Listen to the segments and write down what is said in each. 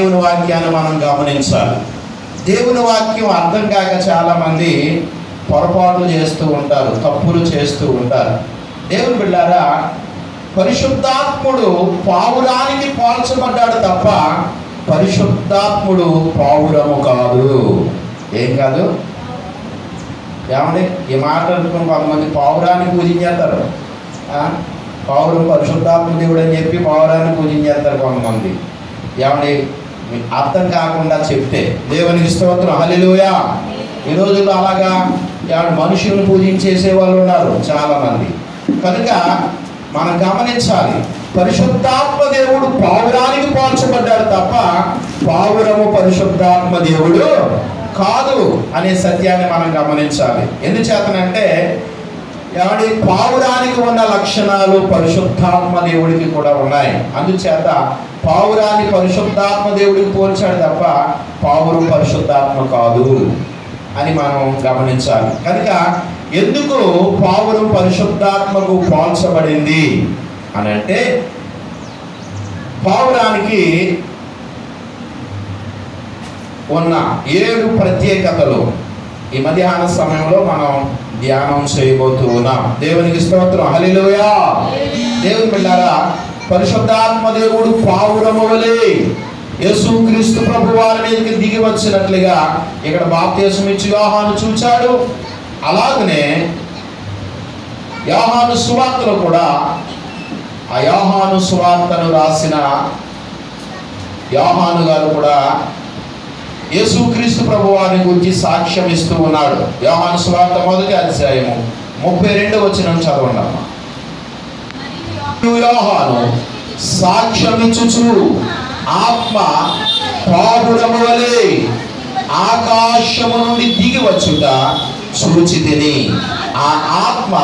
దేవుని వాక్యాన్ని మనం గమనించాలి దేవుని వాక్యం అర్థం కాక చాలామంది పొరపాట్లు చేస్తూ ఉంటారు తప్పులు చేస్తూ ఉంటారు దేవుని బిడ్డారా పరిశుద్ధాత్ముడు పావురానికి పోల్చబడ్డాడు తప్ప పరిశుద్ధాత్ముడు పావురము కాదు ఏం కాదు ఏమండి ఈ మాట అనుకుని కొంతమంది పావురాన్ని పూజించేస్తారు ఆ? పావురం పరిశుద్ధాత్మ దేవుడు అని చెప్పి పావురాన్ని పూజించేస్తారు కొంతమంది ఏమండి మీకు అర్థం కాకుండా చెప్తే దేవునికి స్తోత్రం హల్లెలూయా ఈ రోజుల్లో అలాగా ఏమండి మనుషులను పూజించేసే వాళ్ళు ఉన్నారు చాలామంది కనుక మనం గమనించాలి పరిశుద్ధాత్మ దేవుడు పావురానికి పోల్చబడ్డాడు తప్ప పావురము పరిశుద్ధాత్మ దేవుడు కాదు అనే సత్యాన్ని మనం గమనించాలి ఎందుచేతనంటే ఏమండి పావురానికి ఉన్న లక్షణాలు పరిశుద్ధాత్మ దేవుడికి కూడా ఉన్నాయి అందుచేత పావురాన్ని పరిశుద్ధాత్మ దేవుడికి పోల్చాడు తప్ప పావురం పరిశుద్ధాత్మ కాదు అని మనం గమనించాలి కనుక ఎందుకు పావురం పరిశుద్ధాత్మకు పోల్చబడింది అని అంటే పావురానికి ఉన్న ఏడు ప్రత్యేకతలు ఈ మధ్యాహ్న సమయంలో మనం ధ్యానం చేయబోతూ ఉన్నాం దేవునికి స్తోత్రం హల్లెలూయా దేవుని బిడ్డారా పరిశుద్ధాత్మ దేవుడు పావురము వలె యేసుక్రీస్తు ప్రభు వారి మీదకి దిగి వచ్చినట్లుగా ఇక్కడ బాప్తీసం ఇచ్చి యోహాను చూచాడు అలాగనే యోహాను సువార్తలో కూడా ఆ యోహాను సువార్తను రాసిన యోహాను గారు కూడా యేసుక్రీస్తు ప్రభు వారిని గురించి సాక్ష్యం ఇస్తూ ఉన్నాడు యోహాను సువార్త మొదటి అధ్యాయము ముప్పై రెండు వచ్చిన చదవండి యోహాను సాక్ష్యమిచ్చుచు ఆత్మ పావురము వలె ఆకాశము నుండి దిగి వచ్చుట చూచి తిని ఆ ఆత్మ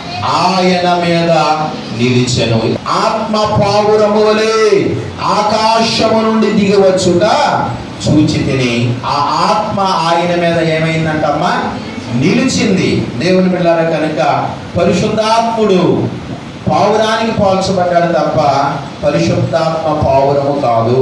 ఆయన మీద నిలిచెను ఆత్మ పావురము వలె ఆకాశము నుండి దిగి వచ్చుట చూచి తిని ఆ ఆత్మ ఆయన మీద ఏమైందంటమ్మా నిలిచింది దేవుని బిళ్ళారా కనుక పరిశుద్ధాత్ముడు పావురానికి పోల్చబడ్డాడు తప్ప పరిశుద్ధాత్మ పావురము కాదు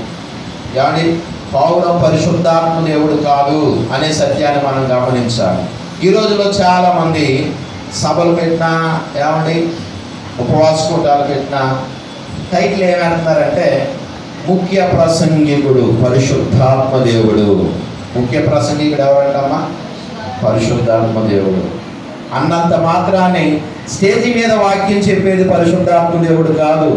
ఏమండి పావురం పరిశుద్ధాత్మ దేవుడు కాదు అనే సత్యాన్ని మనం గమనించాలి ఈ రోజుల్లో చాలా మంది సభలు పెట్టినా ఏమండి ఉపవాస కూటాలు పెట్టినా టైటిల్ ఏమంటున్నారంటే ముఖ్య ప్రసంగికుడు పరిశుద్ధాత్మ దేవుడు ముఖ్య ప్రసంగికుడు ఎవరంటమ్మా పరిశుద్ధాత్మ దేవుడు అన్నంత మాత్రాన్ని స్టేజి మీద వాక్యం చెప్పేది పరిశుద్ధాత్మ దేవుడు కాదు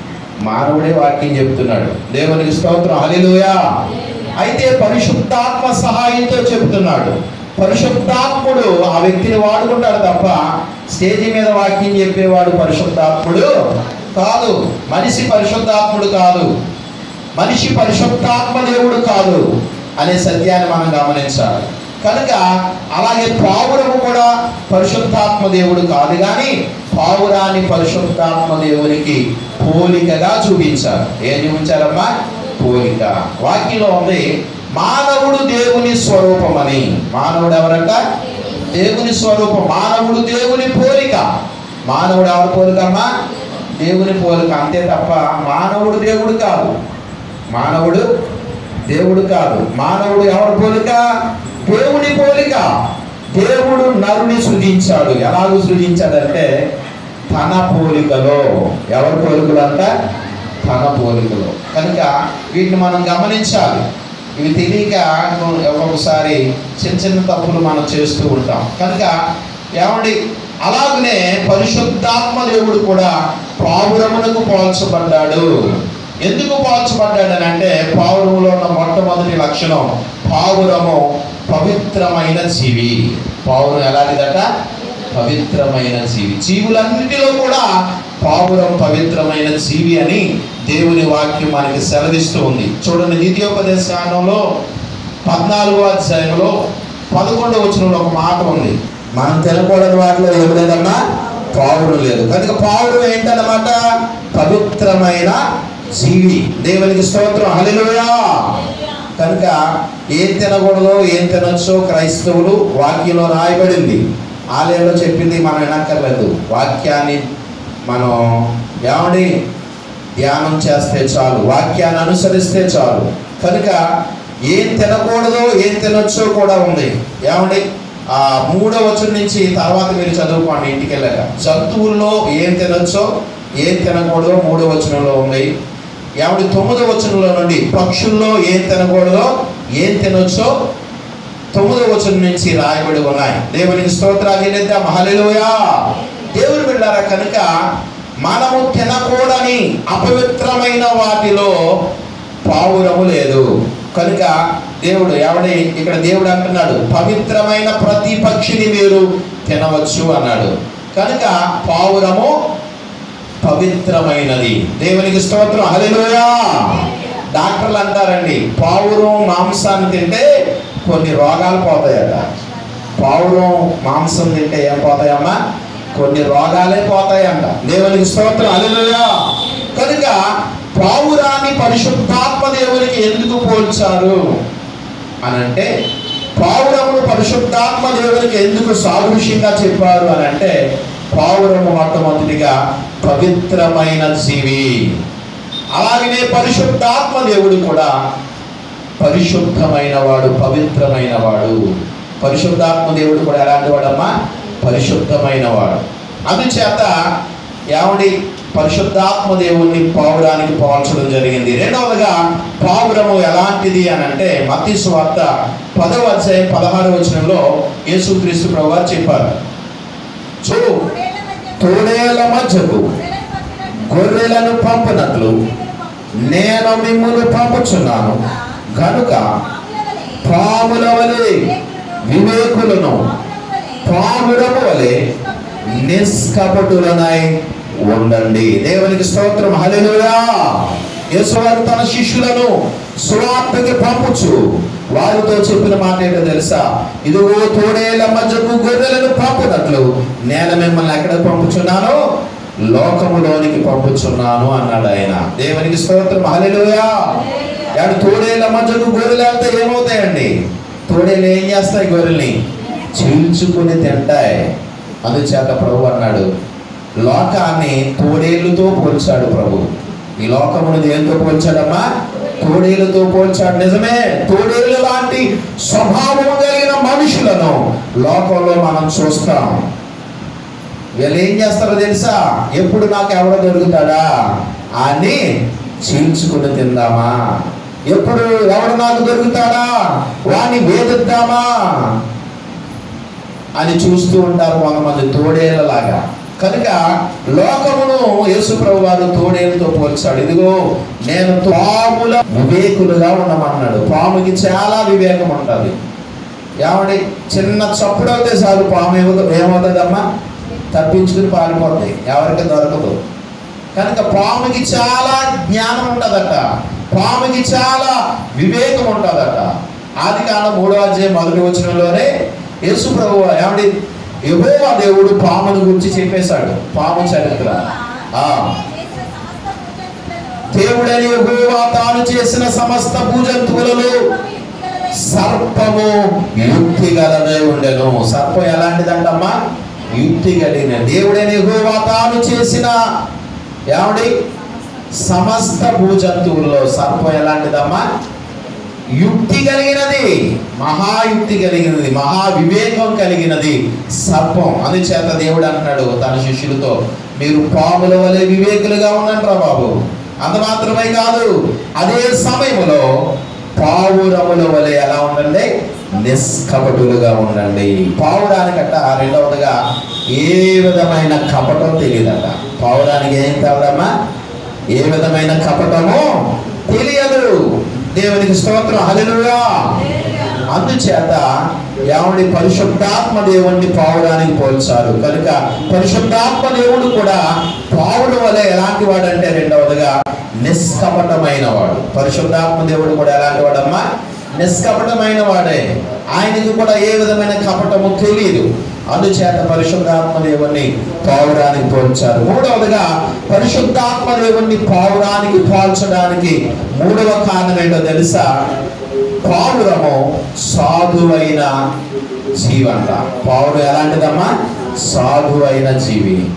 మానవుడే వాక్యం చెప్తున్నాడు దేవునికి స్తోత్రం హల్లెలూయా అయితే పరిశుద్ధాత్మ సహాయంతో చెప్తున్నాడు పరిశుద్ధాత్ముడు ఆ వ్యక్తిని వాడుకుంటాడు తప్ప స్టేజి మీద వాక్యం చెప్పేవాడు పరిశుద్ధాత్ముడు కాదు మనిషి పరిశుద్ధాత్ముడు కాదు మనిషి పరిశుద్ధాత్మ దేవుడు కాదు అనే సత్యాన్ని మనం గమనించాలి కనుక అలాగే పావురము కూడా పరిశుద్ధాత్మ దేవుడు కాదు కానీ పావురాన్ని పరిశుద్ధాత్మ దేవునికి పోలికగా చూపించారు ఏం చూపించారమ్మా పోలిక వాక్యంలో ఉంది మానవుడు దేవుని స్వరూపమని మానవుడు ఎవరంట దేవుని స్వరూపం మానవుడు దేవుని పోలిక మానవుడు ఎవరి పోలికమ్మా దేవుని పోలిక అంతే తప్ప మానవుడు దేవుడు కాదు మానవుడు దేవుడు కాదు మానవుడు ఎవరి పోలిక దేవుని పోలిక దేవుడు నరుని సృజించాడు ఎలాగూ సృజించాడంటే తన పోలికలో ఎవరి పోలికలు అంట తన పోలికలో కనుక వీటిని మనం గమనించాలి ఇవి తెలియక ఒక్కొక్కసారి చిన్న చిన్న తప్పులు మనం చేస్తూ ఉంటాం కనుక ఏమండి అలాగనే పరిశుద్ధాత్మ దేవుడు కూడా పావురమునకు పోల్చబడ్డాడు ఎందుకు పోల్చబడ్డాడు అని అంటే పావురములో ఉన్న మొట్టమొదటి లక్షణం పావురము పవిత్రమైన జీవి పావురం ఎలాంటిదట పవిత్రమైన జీవి జీవులన్నిటిలో కూడా పావురం పవిత్రమైన జీవి అని దేవుని వాక్యం మనకి సెలవిస్తూ ఉంది చూడండి ద్వితీయోపదేశ కాండంలో పద్నాలుగో అధ్యాయంలో పదకొండవ వచనంలో ఒక మాట ఉంది మనం తినకూడని వాటిలో ఏం లేదన్నా పావురం లేదు కనుక పావురం ఏంటన్నమాట పవిత్రమైన జీవి దేవునికి స్తోత్రం హల్లెలూయా కనుక ఏం తినకూడదో ఏం తినొచ్చో క్రైస్తవులు వాక్యంలో రాయబడింది ఆలయంలో చెప్పింది మనం వినక్కర్లేదు వాక్యాన్ని మనం ఏమండి ధ్యానం చేస్తే చాలు వాక్యాన్ని అనుసరిస్తే చాలు కనుక ఏం తినకూడదో ఏం తినొచ్చో కూడా ఉంది ఏమండి ఆ మూడో వచనం నుంచి తర్వాత మీరు చదువుకోండి ఇంటికి వెళ్ళాక జంతువుల్లో ఏం తినొచ్చో ఏం తినకూడదో మూడో వచనంలో ఉంది ఏమండి తొమ్మిదో వచనంలో నుండి పక్షుల్లో ఏం తినకూడదో ఏం తినొచ్చో తొమ్మిదో వచనం నుంచి రాయబడి ఉన్నాయి దేవునికి స్తోత్రాలు చెల్లిద్దాం హల్లెలూయా దేవుని బిడ్డారా కనుక మనము తినకూడని అపవిత్రమైన వాటిలో పావురము లేదు కనుక దేవుడు ఎవడి ఇక్కడ దేవుడు అంటున్నాడు పవిత్రమైన ప్రతి పక్షిని మీరు తినవచ్చు అన్నాడు కనుక పావురము పవిత్రమైనది దేవునికి స్తోత్రం హల్లెలూయా డాక్టర్లు అంటారండి పావురం మాంసాన్ని తింటే కొన్ని రోగాలు పోతాయట పావురం మాంసం తింటే ఏం పోతాయమ్మా కొన్ని రోగాలే పోతాయంట దేవునికి స్తోత్రం హల్లెలూయా కనుక పావురాన్ని పరిశుద్ధాత్మ దేవునికి ఎందుకు పోల్చారు అని అంటే పావురమును పరిశుద్ధాత్మ దేవునికి ఎందుకు సాదృశ్యంగా చెప్పారు అని అంటే పావురము మొట్టమొదటిగా పవిత్రమైన జీవి అలాగనే పరిశుద్ధాత్మ దేవుడు కూడా పరిశుద్ధమైన వాడు పవిత్రమైన వాడు పరిశుద్ధాత్మ దేవుడు కూడా ఎలాంటి వాడమ్మా పరిశుద్ధమైన వాడు అందుచేత ఏమండి పరిశుద్ధాత్మ దేవుణ్ణి పావురానికి పోల్చడం జరిగింది రెండవదిగా పావురము ఎలాంటిది అని అంటే మత్తి వార్త పదవ అధ్యాయం పదహారు వచనంలో యేసుక్రీస్తు ప్రభు వారు చెప్పారు చూడు తోడేల మధ్యకు గొర్రెలను పంపినట్లు నేను మిమ్మును పంపుచున్నాను కనుక పాముల వలె వివేకులను పామురము వలె నిష్కపటులనై ఉండండి దేవునికి స్తోత్రం హల్లెలూయా యేసువారు తన శిష్యులను సువార్తకి పంపుచు వారితో చెప్పిన మాట ఏంటో తెలుసా ఇదిగో తోడేళ్ల మధ్యకు గొర్రెలను పంపునట్లు నేను మిమ్మల్ని ఎక్కడ పంపుచున్నాను లోకములోనికి పంపుచున్నాను అన్నాడు ఆయన దేవునికి స్తోత్రం హల్లెలూయా యాడు తోడేళ్ల మధ్యకు గొర్రెలు వెళ్తే ఏమవుతాయండి తోడేలు ఏం చేస్తాయి గొర్రెల్ని చీల్చుకుని తింటాయి అందుచేత ప్రభు అన్నాడు లోకాన్ని తోడేళ్లతో పోల్చాడు ప్రభు ఈ లోకమును దేంతో పోల్చాడమ్మా తోడేళ్లతో పోల్చాడు నిజమే తోడేళ్ళు లాంటి స్వభావం కలిగిన మనుషులను లోకంలో మనం చూస్తాం వీళ్ళు ఏం చేస్తారో తెలుసా ఎప్పుడు నాకు ఎవడ దొరుకుతాడా అని చీల్చుకుని తిందామా ఎప్పుడు ఎవడు నాకు దొరుకుతాడా వాడిని వేధిద్దామా అని చూస్తూ ఉంటారు కొంతమంది తోడేళ్ళలాగా కనుక లోకమును యేసుప్రభు వారు తోడేలతో పోల్చాడు ఇదిగో నేను పాముల వివేకులుగా ఉండమన్నాడు పాముకి చాలా వివేకం ఉంటుంది ఏమండి చిన్న చప్పుడు అవుతే చాలు పాము ఏమవుతుంది ఏమవుతుందమ్మా తప్పించుకుని పారిపోతాయి ఎవరికి దొరకదు కనుక పాముకి చాలా జ్ఞానం ఉంటుందట పాముకి చాలా వివేకం ఉంటుందట ఆది కాలం మూడో అధ్యాయం మొదటి వచనంలోనే యేసు ప్రభు ఏమండి యెహోవా దేవుడు పామును గురించి చెప్పేశాడు పాము చరిత్ర ఆ దేవుడని యెహోవా తాను చేసిన సమస్త భూజంతువులలో సర్పము యుక్తి గలదై ఉండెను సర్పం ఎలాంటిదంటమ్మా యుక్తి కలిగిన దేవుడని యెహోవా తాను చేసిన ఏమండి సమస్త భూజంతువుల్లో సర్పం ఎలాంటిదమ్మా యుక్తి కలిగినది మహాయుక్తి కలిగినది మహా వివేకం కలిగినది సర్పం అందుచేత దేవుడు అంటున్నాడు తన శిష్యులతో మీరు పాముల వలె వివేకులుగా ఉండండి రా బాబు అంత మాత్రమే కాదు అదే సమయంలో పావురముల వలె ఎలా ఉండండి నిష్కపటులుగా ఉండండి పావురానికట రెండవదిగా ఏ విధమైన కపటం తెలియదట పావురానికి ఏం కాదమ్మా ఏ విధమైన కపటము తెలియదు దేవునికి స్తోత్రం హల్లెలూయా అందుచేత ఏమండి పరిశుద్ధాత్మ దేవుణ్ణి పావురానికి పోల్చారు కనుక పరిశుద్ధాత్మ దేవుడు కూడా పావుల వలె ఎలాంటి వాడంటే రెండవదిగా నిష్కపటమైన వాడు పరిశుద్ధాత్మ దేవుడు కూడా ఎలాంటి వాడమ్మా నిష్కపటమైన వాడే ఆయనకి కూడా ఏ విధమైన కపటము తెలియదు అందుచేత పరిశుద్ధాత్మ దేవుణ్ణి పావురానికి పోల్చారు మూడవదిగా పరిశుద్ధాత్మ దేవుణ్ణి పావురానికి పోల్చడానికి మూడవ కారణం ఏంటో తెలుసా పావురము సాధువైన జీవంట పావురు ఎలాంటిదమ్మా సాధువైన జీవి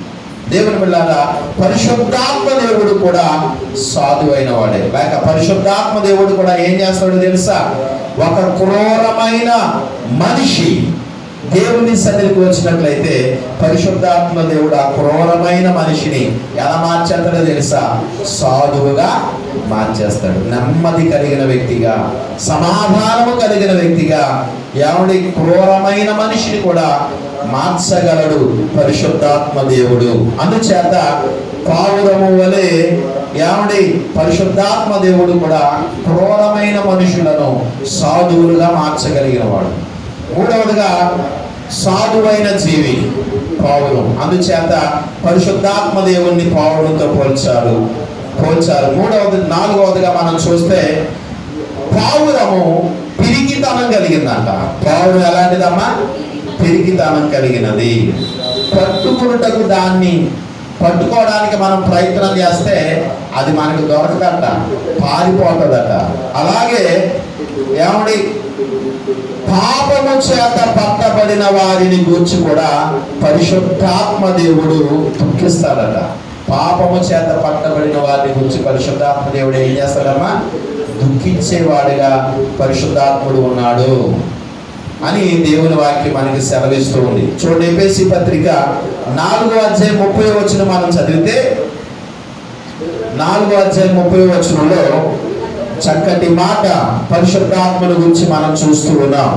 దేవుని బిళ్ళారా పరిశుద్ధాత్మ దేవుడు కూడా సాధువైన వాడే లేక పరిశుద్ధాత్మ దేవుడు కూడా ఏం చేస్తాడో తెలుసా ఒక క్రూరమైన మనిషి దేవుని సన్నిధికి వచ్చినట్లయితే పరిశుద్ధాత్మ దేవుడు ఆ క్రూరమైన మనిషిని ఎలా మార్చేస్తాడో తెలుసా సాధువుగా మార్చేస్తాడు నెమ్మది కలిగిన వ్యక్తిగా సమాధానము కలిగిన వ్యక్తిగా ఎవడి క్రూరమైన మనిషిని కూడా మార్చగలడు పరిశుద్ధాత్మ దేవుడు అందుచేత పావురము వలె ఏమండి పరిశుద్ధాత్మ దేవుడు కూడా క్రూరమైన మనుషులను సాధువులుగా మార్చగలిగిన వాడు మూడవదిగా సాధువైన జీవి పావురం అందుచేత పరిశుద్ధాత్మ దేవుణ్ణి పావురంతో పోల్చారు పోల్చారు మూడవది నాలుగవదిగా మనం చూస్తే పావురము పిరికితనం కలిగిందంట పావురం ఎలాంటిదమ్మా పిరికితనం కలిగినది పట్టుకున్నటకు దాన్ని పట్టుకోవడానికి మనం ప్రయత్నం చేస్తే అది మనకు దొరకదట పారిపోతుందట అలాగే ఏమండి పాపము చేత పట్టబడిన వారిని గూర్చి కూడా పరిశుద్ధాత్మ దేవుడు దుఃఖిస్తాడట పాపము చేత పట్టబడిన వారిని గురించి పరిశుద్ధాత్మ దేవుడు ఏం చేస్తాడమ్మా దుఃఖించేవాడిగా పరిశుద్ధాత్ముడు ఉన్నాడు అని దేవుని వాక్యం మనకి సెలవిస్తూ ఉంది చూడండి ఎపేసి పత్రిక నాలుగో అధ్యాయం ముప్పై వచ్చిన మనం చదివితే నాలుగో అధ్యాయం ముప్పై వచనంలో చక్కటి మాట పరిశుద్ధాత్మను గురించి మనం చూస్తూ ఉన్నాం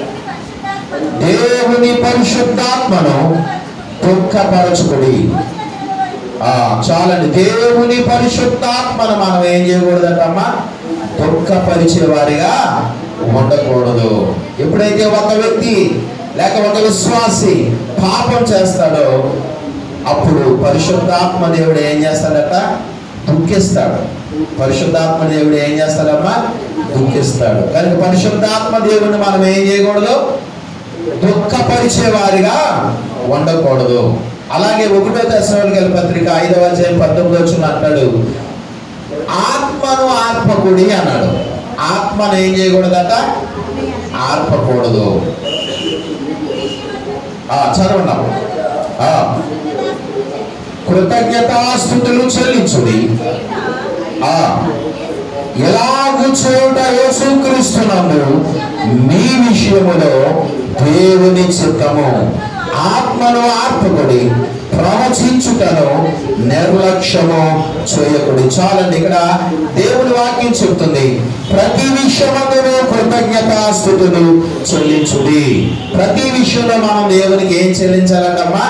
దేవుని పరిశుద్ధాత్మను దుఃఖపరచుకుడి ఆ చాలండి దేవుని పరిశుద్ధాత్మను మనం ఏం చేయకూడదటమ్మా దుఃఖపరిచే వారిగా ఉండకూడదు ఎప్పుడైతే ఒక వ్యక్తి లేక ఒక విశ్వాసి పాపం చేస్తాడో అప్పుడు పరిశుద్ధాత్మ దేవుడు ఏం చేస్తాడట దుఃఖిస్తాడు పరిశుద్ధాత్మ దేవుడు ఏం చేస్తాడమ్మా దుఃఖిస్తాడు కనుక పరిశుద్ధాత్మ దేవుడిని మనం ఏం చేయకూడదు దుఃఖపరిచే వారిగా ఉండకూడదు అలాగే ఒకటో దశలోని పత్రిక ఐదవ అధ్యాయం పంతొమ్మిది వచ్చిన అంటాడు ఆత్మను ఆత్మకుడి అన్నాడు ఆత్మను ఏం చేయకూడదట ఆర్పకూడదు ఆ, చదవండి ఆ, కృతజ్ఞతాస్థుతులు చెల్లించుడి ఆ ఎలాగు చేయుట యేసుక్రీస్తునందు మీ విషయములో దేవుని చిత్తము ఆత్మను ఆర్పకుడి ప్రవచించుటను నిర్లక్ష్యము చేయకుడి చాలండి ఇక్కడ దేవుని వాక్యం చెప్తుంది ప్రతి విషయమందును కృతజ్ఞతాస్థుతులు చెల్లించుడి ప్రతి విషయంలో మనం దేవునికి ఏం చెల్లించాలంటమ్మా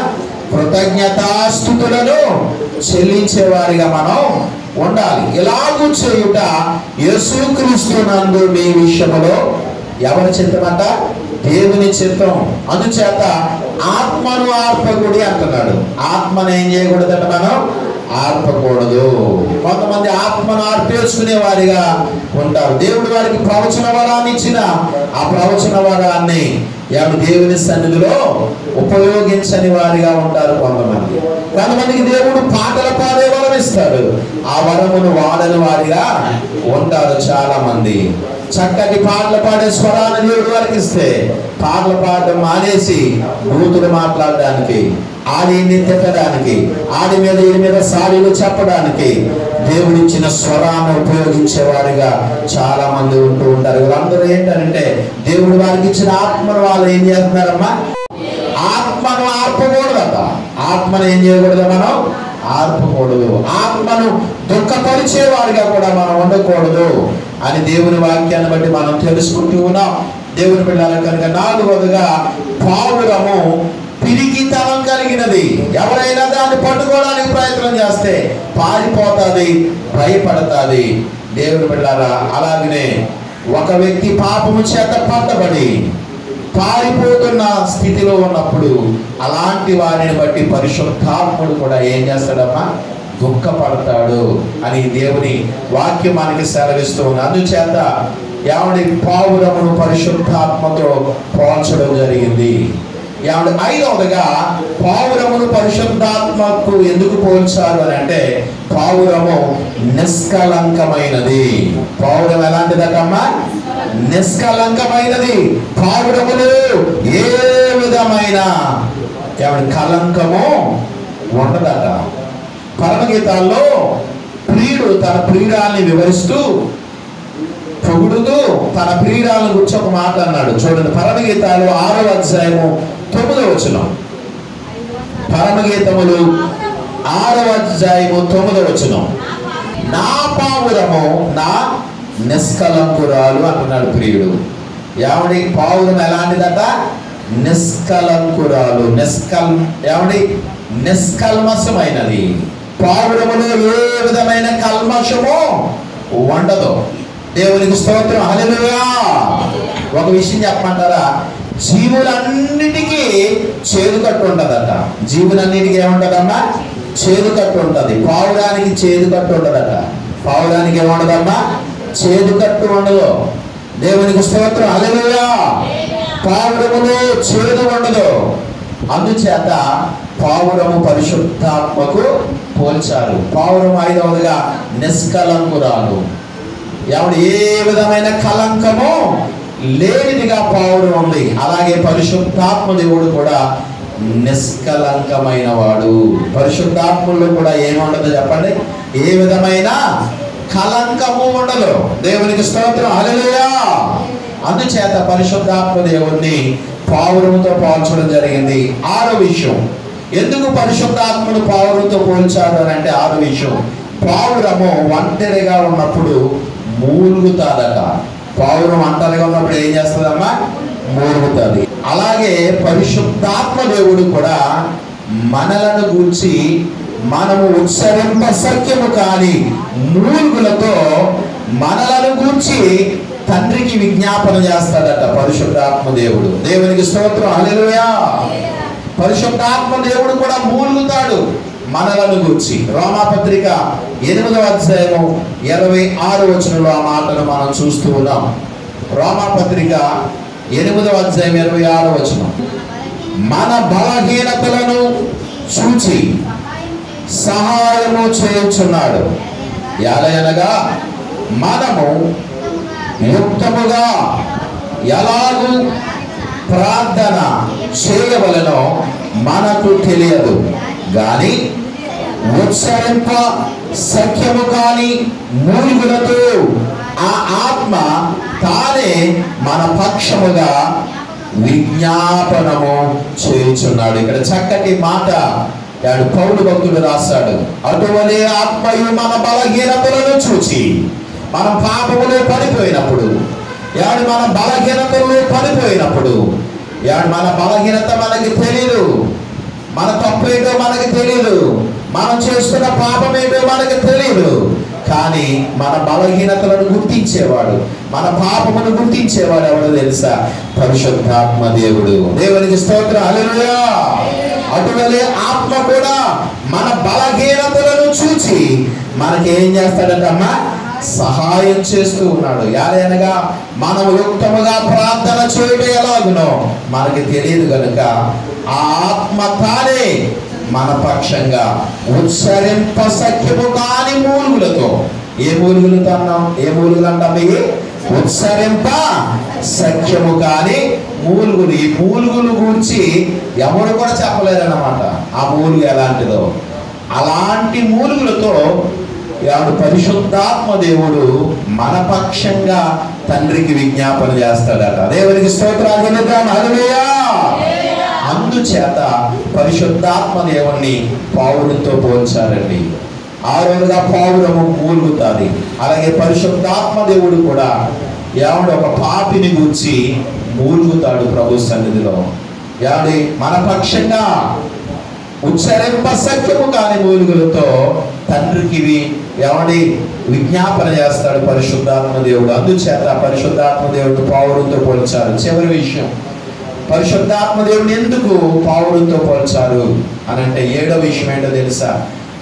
కృతజ్ఞతాస్థుతులను చెల్లించే వారిగా మనం ఉండాలి ఎలాగూ చేయుట యేసుక్రీస్తు నందు మీ విషయములో ఎవరి చిత్తమంట దేవుని చిత్తం అందుచేత ఆత్మను ఆర్పకుడి అంటున్నాడు ఆత్మను ఏం చేయకూడదంట మనం ఆర్పకూడదు కొంతమంది ఆత్మను ఆర్పేసుకునే వారిగా ఉంటారు దేవుడు వారికి ప్రవచన వరాన్ని ఇచ్చిన ఆ ప్రవచన వరాన్ని ఎవరు దేవుని సన్నిధిలో ఉపయోగించని వారిగా ఉంటారు కొంతమంది కొంతమందికి దేవుడు పాటల పాడే వరం ఇస్తాడు ఆ వరమును వాడని వారిగా ఉంటారు చాలా మంది చక్కటి పాటలు పాడే స్వరాన్ని దేవుడు వారికి ఇస్తే పాటలు పాడడం మానేసి బూతులు మాట్లాడడానికి ఆడిని తిట్టడానికి ఆడి మీద ఈడి మీద సారీలు చెప్పడానికి దేవుడిచ్చిన స్వరాన్ని ఉపయోగించే వారిగా చాలా మంది ఉంటూ ఉంటారు వీళ్ళందరూ ఏంటంటే దేవుడు వారికి ఇచ్చిన ఆత్మను వాళ్ళు ఏం చేస్తున్నారమ్మా ఆత్మను ఆర్పకూడదట ఆత్మను ఏం చేయకూడదు మనం ఆర్పకూడదు ఆత్మను దుఃఖపరిచే వారిగా కూడా మనం ఉండకూడదు అని దేవుని వాక్యాన్ని బట్టి మనం తెలుసుకుంటూ ఉన్నాం దేవుని పిల్లల కనుక నాలుగవదిగా పావురము పిరికితనం కలిగినది ఎవరైనా దాన్ని పట్టుకోవడానికి ప్రయత్నం చేస్తే పారిపోతుంది భయపడతాది దేవుని పిల్లారా అలాగనే ఒక వ్యక్తి పాపము చేత పట్టబడి పారిపోతున్న స్థితిలో ఉన్నప్పుడు అలాంటి వారిని బట్టి పరిశుద్ధాత్ముడు కూడా ఏం చేస్తాడమ్మా దుఃఖపడతాడు అని దేవుని వాక్యం మనకి సెలవిస్తూ ఉంది అందుచేత ఎవడి పావురమును పరిశుద్ధాత్మతో పోల్చడం జరిగింది ఏమంటే ఐదవదిగా పావురమును పరిశుద్ధాత్మకు ఎందుకు పోల్చారు అని అంటే పావురము నిష్కలంకమైనది పావురం ఎలాంటిదటమ్మా నిష్కలంకమైనది పావురములు ఏ విధమైన ఏమంటే కలంకము ఉండదట పరమగీతాల్లో ప్రియుడు తన ప్రియురాల్ని వివరిస్తూ పొగుడుతూ తన ప్రియురాలను గురించి ఒక మాట అన్నాడు చూడండి పరమగీతాలు ఆరో అధ్యాయము తొమ్మిదో వచనం పరమగీతములు ఆరవ అధ్యాయము తొమ్మిదో వచనం నా పావురము నా నిష్కలంకురాలు అంటున్నాడు ప్రియుడు ఏమడి పావురం ఎలాంటిదట నిష్కలంకురాలు నిష్కల్ ఏమడి నిష్కల్మషమైనది పావురములో ఏ విధమైన కల్మషము ఉండదు దేవునికి స్తోత్రం హల్లెలూయా ఒక విషయం చెప్పమంటారా జీవులన్నిటికీ చేదు కట్టు ఉంటదట జీవులన్నిటికీ ఏముంటదమ్మా చేదు కట్టు ఉంటది పావురానికి చేదు కట్టు ఉండదట పావురానికి ఏముండదమ్మా చేదు కట్టు ఉండదు దేవునికి స్తోత్రం హల్లెలూయా పావురములో చేదు ఉండదు అందుచేత పావురము పరిశుద్ధాత్మకు పోల్చారు పావురం ఐదవదిగా నిష్కలంకురాలు ఎవడు ఏ విధమైన కలంకము లేనిదిగా పావురం ఉంది అలాగే పరిశుద్ధాత్మ దేవుడు కూడా నిష్కలంకమైన వాడు పరిశుద్ధాత్మలో కూడా ఏముండదు చెప్పండి ఏ విధమైన కలంకము ఉండదు దేవునికి స్తోత్రం హల్లెలూయా అందుచేత పరిశుద్ధాత్మ దేవుణ్ణి పావురముతో పోల్చడం జరిగింది ఆరో విషయం ఎందుకు పరిశుద్ధాత్మను పావురంతో పోల్చారు అని అంటే ఆరో విషయం పావురము ఒంటరిగా ఉన్నప్పుడు మూలుగుతాదట పావురం ఒంటరిగా ఉన్నప్పుడు ఏం చేస్తుందమ్మా మూలుగుతుంది అలాగే పరిశుద్ధాత్మ దేవుడు కూడా మనలను గూర్చి మనము ఉత్సరింప సఖ్యము కాని మూలుగులతో మనలను గూర్చి తండ్రికి విజ్ఞాపన చేస్తాడట పరిశుద్ధాత్మ దేవుడు దేవునికి స్తోత్రం హల్లెలూయా పరిశుద్ధాత్మ దేవుడు కూడా మూలుగుతాడు మనలను గూర్చి రోమాపత్రిక ఎనిమిదవ అధ్యాయము ఇరవై ఆరు వచనంలో ఆ మాటను మనం చూస్తూ ఉన్నాం రోమాపత్రిక ఎనిమిదవ అధ్యాయం ఇరవై ఆరు వచనం మన బలహీనతలను చూచి సహాయము చేయుచున్నాడు ఎలయనగా మనము యుక్తముగా ఎలాగూ ప్రార్థన చేయవలనో మనకు తెలియదు గాని ఉత్సరింప సఖ్యము కాని మూలుగులతో ఆ ఆత్మ తానే మన పక్షముగా విజ్ఞాపనము చేయుచున్నాడు ఇక్కడ చక్కటి మాట యాడు పౌరు భక్తుడు రాశాడు అటువలే ఆత్మయు మన బలహీనతలను చూచి మనం పాపములో పడిపోయినప్పుడు యాడు మన బలహీనతలో పడిపోయినప్పుడు యాడు మన బలహీనత మనకి తెలియదు మన తప్పు ఏంటో మనకి తెలియదు మనం చేస్తున్న పాపం ఏంటో మనకి తెలియదు కానీ మన బలహీనతలను గుర్తించేవాడు మన పాపమును గుర్తించేవాడు ఎవడో తెలుసా పరిశుద్ధాత్మ దేవుడు దేవునికి స్తోత్రం హల్లెలూయా అటువలే ఆత్మ కూడా మన బలహీనతలను చూచి మనకి ఏం చేస్తాడంటమ్మా సహాయం చేస్తూ ఉన్నాడు యాదనగా మనం యుక్తముగా ప్రార్థన చేయడం ఎలాగునో మనకి తెలియదు కనుక ఆ ఆత్మ తానే మన పక్షంగా ఉత్సరింప సఖ్యము కాని మూలుగులతో ఏ మూలుగులతో అన్నాం ఏ మూలుగులు అంటాం ఇవి ఉత్సరింప సఖ్యము కాని మూలుగులు ఈ మూలుగులు గురించి ఎవరు కూడా చెప్పలేరన్నమాట ఆ మూలుగు ఎలాంటిదో అలాంటి మూలుగులతో ఎవడు పరిశుద్ధాత్మ దేవుడు మన పక్షంగా తండ్రికి విజ్ఞాపన చేస్తాడట దేవునికి స్తోత్రాలు చెల్లిద్దాం. హల్లెలూయా అందుచేత పరిశుద్ధాత్మ దేవుణ్ణి పావులతో పోల్చారండి ఆరోలుగా పావురము మూలుగుతుంది అలాగే పరిశుద్ధాత్మ దేవుడు కూడా ఎవడు ఒక పాపిని గురించి మూలుగుతాడు ప్రభు సన్నిధిలో ఎవడి మన పక్షంగా ఉచ్చరింప సత్యము కాని మూలుగులతో తండ్రికి వి- ఎవడి విజ్ఞాపన చేస్తాడు పరిశుద్ధాత్మ దేవుడు అందుచేత పరిశుద్ధాత్మ దేవుడు పావురంతో పోల్చారు చివరి విషయం పరిశుద్ధాత్మ దేవుని ఎందుకు పావురంతో పోల్చారు అని అంటే ఏడో విషయం ఏంటో తెలుసా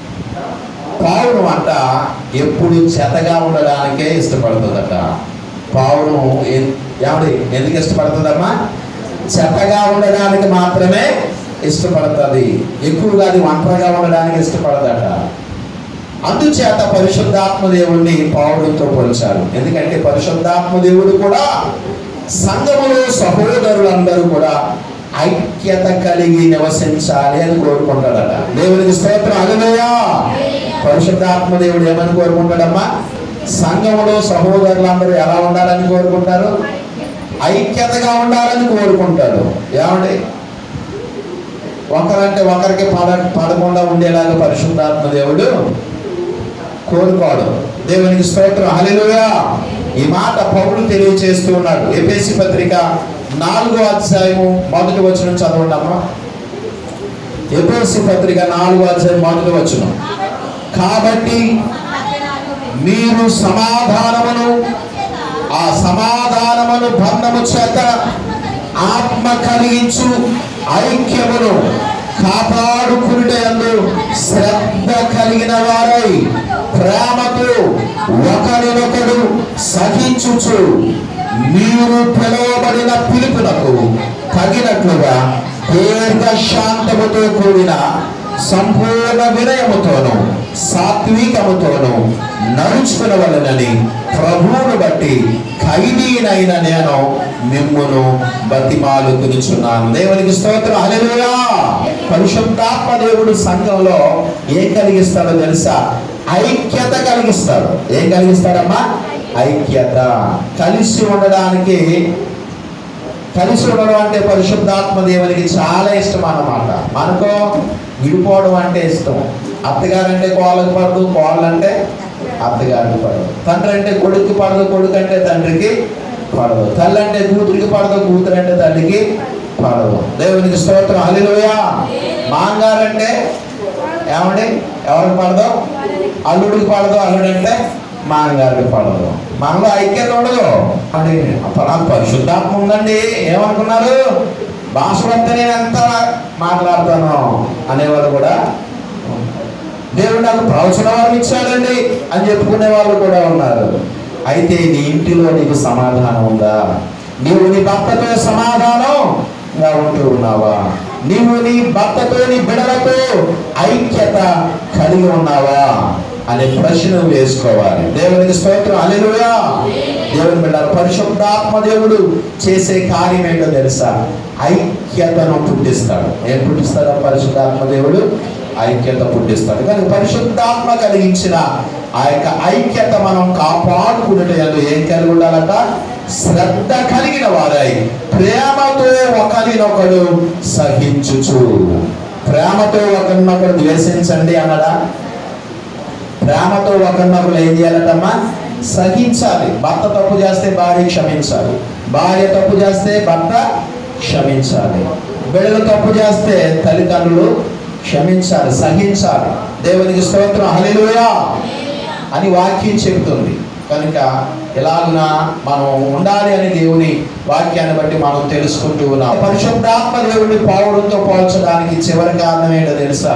పావురం అంట ఎప్పుడు చెతగా ఉండడానికే ఇష్టపడుతుందట పావురం ఎన్- ఏమండి ఎందుకు ఇష్టపడుతుందమ్మా చెత్తగా ఉండడానికి మాత్రమే ఇష్టపడుతుంది ఎక్కువగా అది ఒంటరిగా ఉండడానికి ఇష్టపడదట అందుచేత పరిశుద్ధాత్మ దేవుణ్ణి పావురంతో పోల్చారు ఎందుకంటే పరిశుద్ధాత్మ దేవుడు కూడా సంఘములో సహోదరులందరూ కూడా ఐక్యత కలిగి నివసించాలి అని కోరుకుంటాడట దేవునికి స్తోత్రం అలలోయా పరిశుద్ధాత్మ దేవుడు ఏమని కోరుకుంటాడమ్మా సంఘములో సహోదరులందరూ ఎలా ఉండాలని కోరుకుంటారు ఐక్యతగా ఉండాలని కోరుకుంటాడు ఏమండి ఒకరంటే ఒకరికి పడ పడకుండా ఉండేలాగా పరిశుద్ధాత్మ దేవుడు కోరుకోడు దేవునికి స్తోత్రం హల్లెలూయా ఈ మాట పౌరులు తెలియచేస్తూ ఉన్నాడు ఎపిసి పత్రిక నాలుగో అధ్యాయము మొదటి వచనం చదవండి అమ్మా ఎపిసి పత్రిక నాలుగో అధ్యాయం మొదటి వచనం కాబట్టి మీరు సమాధానమును ఆ సమాధానమును బంధము చేత ఆత్మ కలిగించు ఐక్యమును కాపాడుకునేందు శ్రద్ధ కలిగిన వారై ప్రేమతో ఒకరినొకడు సహించుచు మీరు పిలువబడిన పిలుపునకు తగినట్లుగా దీర్ఘ శాంతముతో కూడిన సంపూర్ణ వినయముతోను సాత్వికముతోను నడుచుకునవలనని ప్రభువును బట్టి ఖైదీనైన నేను మిమ్మును బతిమాలుకునిచున్నాను దేవునికి స్తోత్రం హల్లెలూయా పరిశుద్ధాత్మ దేవుడు సంఘంలో ఏం కలిగిస్తాడో తెలుసా ఐక్యత కలిగిస్తాడు ఏం కలిగిస్తాడమ్మా ఐక్యత కలిసి ఉండడానికి కలిసి ఉండడం అంటే పరిశుద్ధాత్మ దేవునికి చాలా ఇష్టం అన్నమాట మనకు విడిపోవడం అంటే ఇష్టం అత్తగారంటే కోళ్ళకి పడదు కోళ్ళంటే అత్తగారికి పడదు తండ్రి అంటే కొడుకు పడదు కొడుకు అంటే తండ్రికి పడదు తల్లి అంటే కూతురికి పడదు కూతురు అంటే తల్లికి పడదు దేవునికి స్తోత్రం హల్లెలూయా మాంగారంటే ఏమండి ఎవరికి పడదు అల్లుడికి పడదు అల్లుడు అంటే మాంగారికి పడదు మనలో ఐక్యత ఉండదు అంటే నాకు పరిశుద్ధాత్మ ఉందండి ఏమనుకున్నారు భాష వస్తే నేను ఎంత మాట్లాడతాను అనేవారు కూడా దేవుడు నాకు ప్రవచన వరం ఇచ్చాడండి అని చెప్పుకునే వాళ్ళు కూడా ఉన్నారు అయితే నీ ఇంటిలో నీకు సమాధానం ఉందా నీవు నీ భర్తతో సమాధానంగా ఉంటూ ఉన్నావా నీవు నీ భర్తతో నీ బిడలతో ఐక్యత కలిగి ఉన్నావా అనే ప్రశ్న వేసుకోవాలి దేవునికి స్తోత్రం అలెలుయా దేవుని బిడ్డలు పరిశుద్ధాత్మ దేవుడు చేసే కార్యం ఏంటో తెలుసా ఐక్యతను పుట్టిస్తాడు ఏం పుట్టిస్తాడు ఆ పరిశుద్ధాత్మ దేవుడు ఐక్యత పుట్టిస్తాడు కానీ పరిశుద్ధాత్మ కలిగించిన ఆ యొక్క ఐక్యత మనం కాపాడుకునేటప్పుడు ఏం కలిగి ఉండాలట శ్రద్ధ కలిగిన వారై ప్రేమతో ఒకరినొకడు సహించుచు ప్రేమతో ఒకరినొకరు ద్వేషించండి అన్నడా ప్రేమతో ఒకరినొకరు ఏం చేయాలటమ్మా సహించాలి భర్త తప్పు చేస్తే భార్య క్షమించాలి భార్య తప్పు చేస్తే భర్త క్షమించాలి బిడ్డలు తప్పు చేస్తే తల్లిదండ్రులు క్షమించాలి సహించాలి దేవునికి స్తోత్రం హల్లెలూయా అని వాక్యం చెబుతుంది కనుక ఎలాగున మనం ఉండాలి అని దేవుని వాక్యాన్ని బట్టి మనం తెలుసుకుంటూ ఉన్నాం పరిశుద్ధాత్మ దేవుడిని పావుడంతో పోల్చడానికి చివరి కారణం ఏంటో తెలుసా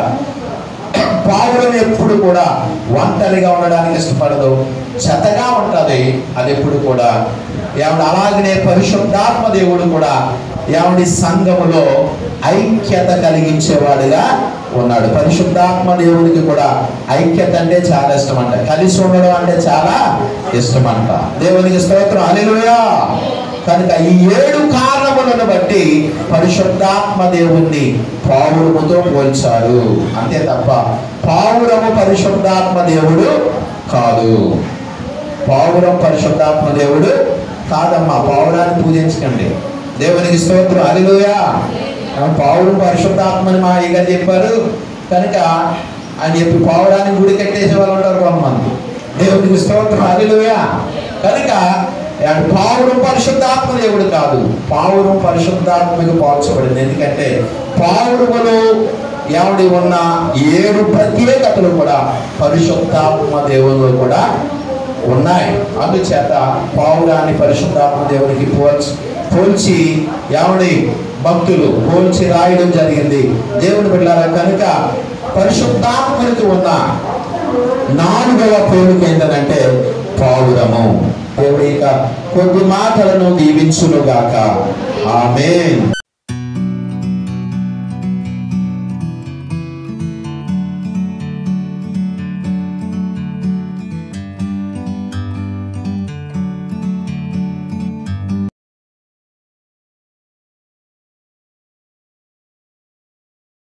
పావురం ఎప్పుడు కూడా ఒంటరిగా ఉండడానికి ఇష్టపడదు చెత్తగా ఉంటుంది అది ఎప్పుడు కూడా ఏమంటే అలాగనే పరిశుద్ధాత్మ దేవుడు కూడా ఏమండి సంఘములో ఐక్యత కలిగించేవాడుగా ఉన్నాడు పరిశుద్ధాత్మ దేవుడికి కూడా ఐక్యత అంటే చాలా ఇష్టం అంట కలిసి ఉండడం అంటే చాలా ఇష్టం అంట దేవునికి స్తోత్రం అలెలుయా కనుక ఈ ఏడు కారణములను బట్టి పరిశుద్ధాత్మ దేవుణ్ణి పావురముతో పోల్చారు అంతే తప్ప పావురము పరిశుద్ధాత్మ దేవుడు కాదు పావురం పరిశుద్ధాత్మ దేవుడు కాదమ్మా పావురాన్ని పూజించకండి దేవునికి స్తోత్రం అలిలోయా పావురం పరిశుద్ధాత్మని మా అయ్యగారు చెప్పారు కనుక అని చెప్పి పావురాన్ని గుడి కట్టేసే వాళ్ళు ఉంటారు కొంతమంది దేవునికి స్తోత్రం అలిలోయా కనుక ఆయన పావురం పరిశుద్ధాత్మ దేవుడు కాదు పావురం పరిశుద్ధాత్మకు పోల్చబడింది ఎందుకంటే పావురములో ఎవడి ఉన్న ఏడు ప్రత్యేకతలు కూడా పరిశుద్ధాత్మ దేవుల్లో కూడా ఉన్నాయి అందుచేత పావురాన్ని పరిశుద్ధాత్మ దేవునికి పోల్చి పోల్చి ఎవడి భక్తులు పోల్చి రాయడం జరిగింది దేవుని బిడ్డారా కనుక పరిశుద్ధాత్మనికి ఉన్న నాలుగవ పోలిక ఏంటంటే పావురము దేవుడి యొక్క కొద్ది మాటలను దీవించునుగాక ఆమెన్